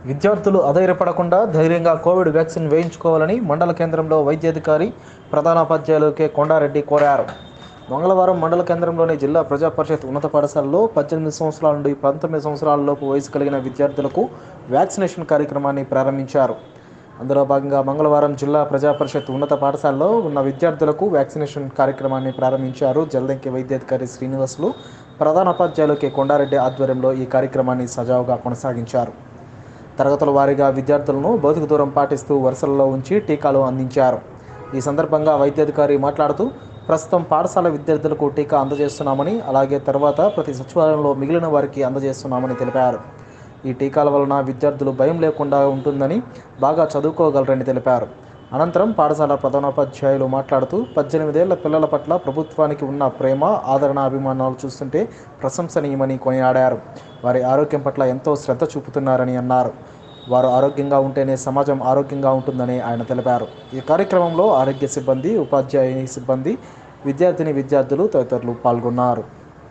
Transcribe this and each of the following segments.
విద్యార్థులు అధైర్యపడకుండా ధైర్యంగా Covid vaccine వేయించుకోవాలని మండల కేంద్రంలో వైద్యాధికారి ప్రధానోపాధ్యాయులు కె కొండారెడ్డి కోరారు మంగళవారం మండల కేంద్రంలోని జిల్లా ప్రజా పరిషత్ ఉన్నత పాఠశాలలో పద్దెనిమిది సంవత్సరాల నుండి పంతొమ్మిది సంవత్సరాల లోపు వయసు కలిగిన విద్యార్థులకు వ్యాక్సినేషన్ కార్యక్రమాన్ని ప్రారంభించారు అందులో భాగంగా మంగళవారం జిల్లా ప్రజా పరిషత్ ఉన్నత పాఠశాలలో ఉన్న విద్యార్థులకు వ్యాక్సినేషన్ కార్యక్రమాన్ని ప్రారంభించారు జల్దంకి వైద్యాధికారి శ్రీనివాసులు ప్రధానోపాధ్యాయులు కె కొండారెడ్డి ఆధ్వర్యంలో ఈ కార్యక్రమాన్ని సజావుగా కొనసాగించారు తరగతుల వారీగా విద్యార్థులను భౌతిక దూరం పాటిస్తూ వరుసలలో ఉంచి టీకాలు అందించారు ఈ సందర్భంగా వైద్యాధికారి మాట్లాడుతూ ప్రస్తుతం పాఠశాల విద్యార్థులకు టీకా అందజేస్తున్నామని అలాగే తర్వాత ప్రతి సచివాలయంలో మిగిలిన వారికి అందజేస్తున్నామని తెలిపారు ఈ టీకాల వలన విద్యార్థులు భయం లేకుండా ఉంటుందని బాగా చదువుకోగలరని తెలిపారు అనంతరం పాఠశాల ప్రధానోపాధ్యాయులు మాట్లాడుతూ పద్దెనిమిదేళ్ల పిల్లల పట్ల ప్రభుత్వానికి ఉన్న ప్రేమ ఆదరణ అభిమానాలు చూస్తుంటే ప్రశంసనీయమని కొనియాడారు వారి ఆరోగ్యం పట్ల ఎంతో శ్రద్ధ చూపుతున్నారని అన్నారు వారు ఆరోగ్యంగా ఉంటేనే సమాజం ఆరోగ్యంగా ఉంటుందని ఆయన తెలిపారు ఈ కార్యక్రమంలో ఆరోగ్య సిబ్బంది ఉపాధ్యాయుని సిబ్బంది విద్యార్థిని విద్యార్థులు తదితరులు పాల్గొన్నారు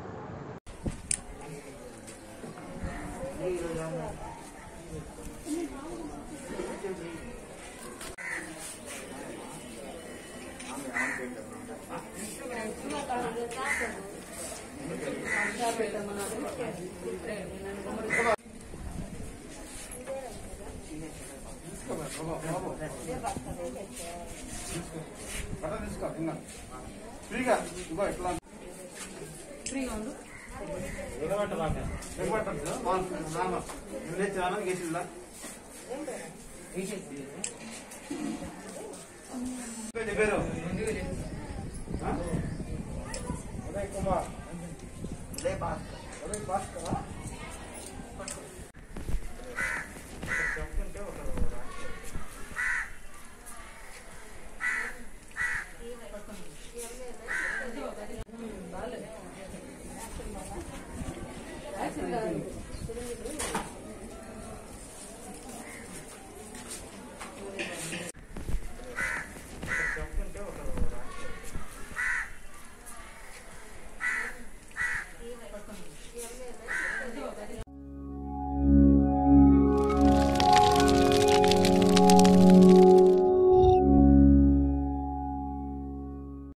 ఫ్రీగా ఇగో ఎట్లా పేరు ఉదయ్ కుమార్ ఉదయ్ భాస్కర్ ఉదయ్ భాస్కర్